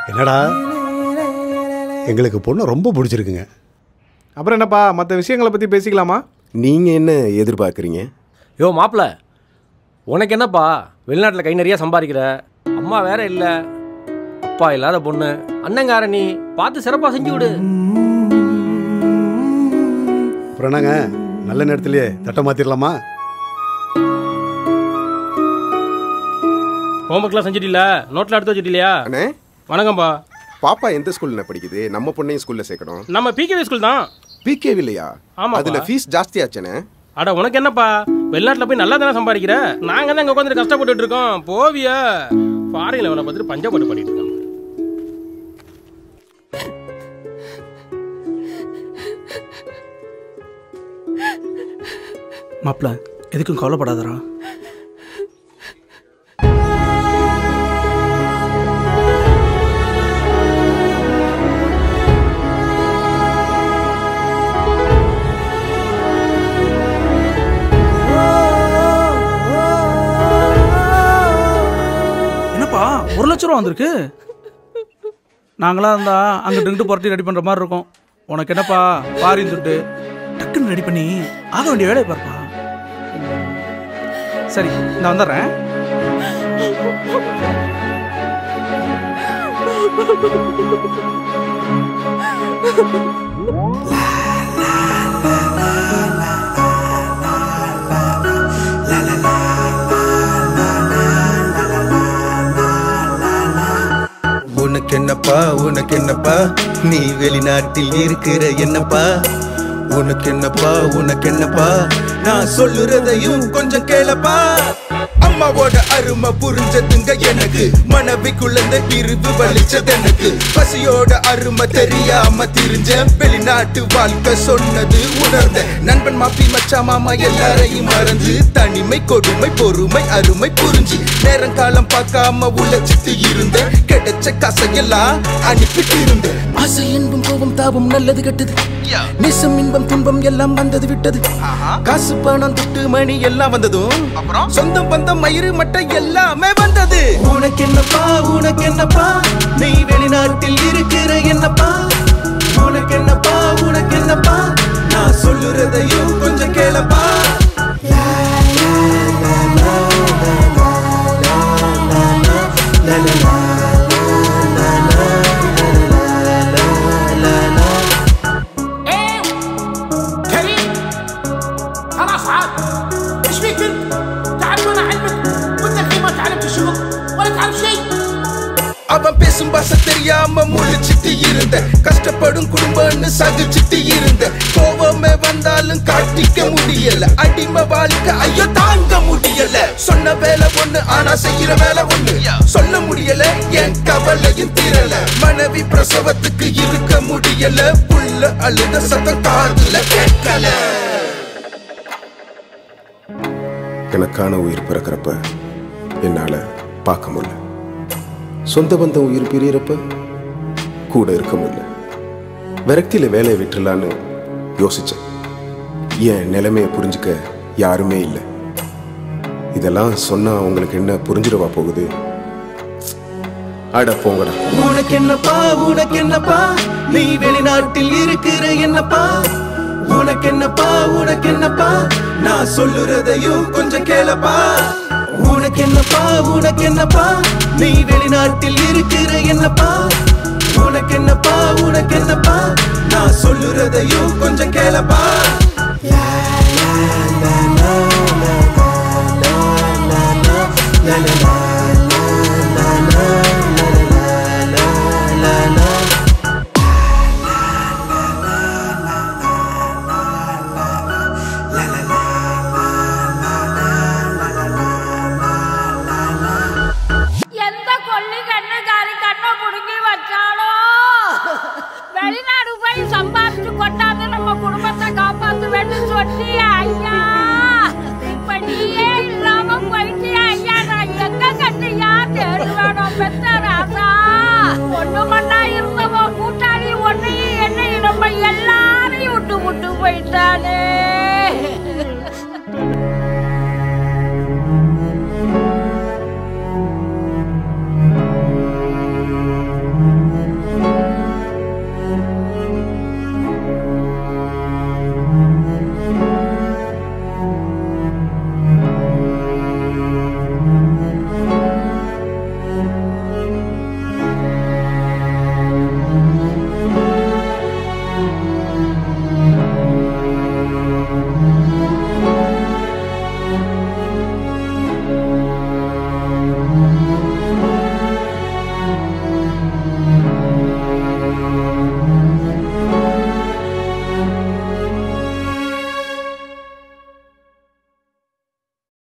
என்னடா எங்களுக்கு பொண்ணு ரொம்ப பிடிச்சிருக்குங்க அப்புறம் என்னப்பா மற்ற விஷயங்களை பற்றி பேசிக்கலாமா நீங்க என்ன எதிர்பார்க்குறீங்க யோ மாப்பிள உனக்கு என்னப்பா வெளிநாட்டில் கை நிறைய சம்பாதிக்கிற அம்மா வேற இல்லை அப்பா இல்லாத பொண்ணு அண்ணங்கார நீ பார்த்து சிறப்பாக செஞ்சு விடு அப்புறம் என்னங்க நல்ல நேரத்திலேயே தட்டை மாற்றிடலாமா ஹோம்ஒர்க்லாம் செஞ்சுட்டில நோட்டில் எடுத்து வச்சுட்டிலையா அண்ணே வணக்கம்ப்பா பாப்பா எந்த ஸ்கூல்ல படிக்குது நம்ம பொண்ணையும் ஸ்கூல்ல சேர்க்கணும் நம்ம பிகேவி ஸ்கூல் தான் பிகே இல்லையா ஆமாப்பா. அதுல ஃபீஸ் ஜாஸ்தியாச்சேனே அட உனக்கு என்னப்பா வெளிநாட்டில் போய் நல்லா தானே சம்பாதிக்கிற நாங்கள் தான் இங்கே உட்காந்து கஷ்டப்பட்டுட்டு இருக்கோம் போவியா ஃபாரின்ல உன்னை பார்த்துட்டு பஞ்சப்பட்டு பண்ணிட்டு இருக்கோம் மாப்பிள எதுக்கும் கவலைப்படாதடா என்னப்பா ஒரு லட்ச ரூபா வந்திருக்கு நாங்களாம் இருந்தா அங்கிட்டு இங்கிட்டு புரட்டி ரெடி பண்ற மாதிரி இருக்கும் உனக்கு என்னப்பா பாரின் துட்டு டக்குன்னு ரெடி பண்ணி ஆக வேண்டிய வேலையை பாருப்பா சரி நான் வந்துடுறேன் உனக்கு என்னப்பா உனக்கு என்னப்பா நீ வெளிநாட்டில் இருக்கிற என்னப்பா உனக்கு என்னப்பா உனக்கு என்னப்பா நான் சொல்லுறதையும் கொஞ்சம் கேளப்பா அம்மாவோட அருமை புரிஞ்சதுங்க எனக்கு மனைவிக்குள்ள இந்த பிரிவு வலிச்சது எனக்கு பசியோட அருமை தெரியாம திரிஞ்ச வெளிநாட்டு வாழ்க்கை சொன்னது உணர்ந்த நண்பன் மாப்பி மச்சா மாமா எல்லாரையும் மறந்து தனிமை கொடுமை பொறுமை அருமை புரிஞ்சு நேரம் காலம் பார்க்காம உழைச்சிட்டு இருந்த கிடைச்ச காசையெல்லாம் அனுப்பிட்டு இருந்த ஆசை இன்பம் கோபம் தாபம் நல்லது கெட்டது நேசம் இன்பம் துன்பம் எல்லாம் வந்தது விட்டது காசு பணம் துட்டு மணி எல்லாம் வந்ததும் சொந்தம் பந்தம் மயிறு மட்டை எல்லாமே வந்தது உனக்கு என்னப்பா உனக்கு என்னப்பா நீ வெளிநாட்டில் இருக்கிற என்னப்பா உனக்கு என்னப்பா உனக்கு என்னப்பா நான் சொல்லுறதையும் கொஞ்சம் கேளப்பா كريم خلاص عاد ايش فيك انت؟ تعلم انا علمك وانت الحين ما تعلمت الشغل ولا تعرف شيء அவன் பேசும் பாச தெரியாம முழிச்சிட்டு இருந்த கஷ்டப்படும் குடும்பம்னு சகிச்சிட்டு இருந்த கோபமே வந்தாலும் காட்டிக்க முடியல அடிமை வாழ்க்கை ஐயோ தாங்க முடியல சொன்ன வேலை ஒண்ணு ஆனா செய்யற வேலை ஒண்ணு சொல்ல முடியல என் கவலையும் தீரல மனைவி பிரசவத்துக்கு இருக்க முடியல புள்ள அழுத சத்தம் காதுல கேட்கல எனக்கான உயிர் பிறக்கிறப்ப என்னால பார்க்க முடியல சொந்த பந்தம் உயிர் பிரியறப்ப கூட இருக்க முடியல விரக்தியில வேலையை விட்டுலான்னு யோசிச்சேன் என் நிலைமையை புரிஞ்சுக்க யாருமே இல்லை இதெல்லாம் சொன்னா உங்களுக்கு என்ன புரிஞ்சிடவா போகுது அட போங்கடா உனக்கு என்னப்பா உனக்கு என்னப்பா நீ வெளிநாட்டில் இருக்கிற என்னப்பா உனக்கு என்னப்பா உனக்கு என்னப்பா நான் சொல்லுறதையும் கொஞ்சம் கேளப்பா உனக்கு என்னப்பா உனக்கு என்னப்பா நீ வெளிநாட்டில் இருக்கிற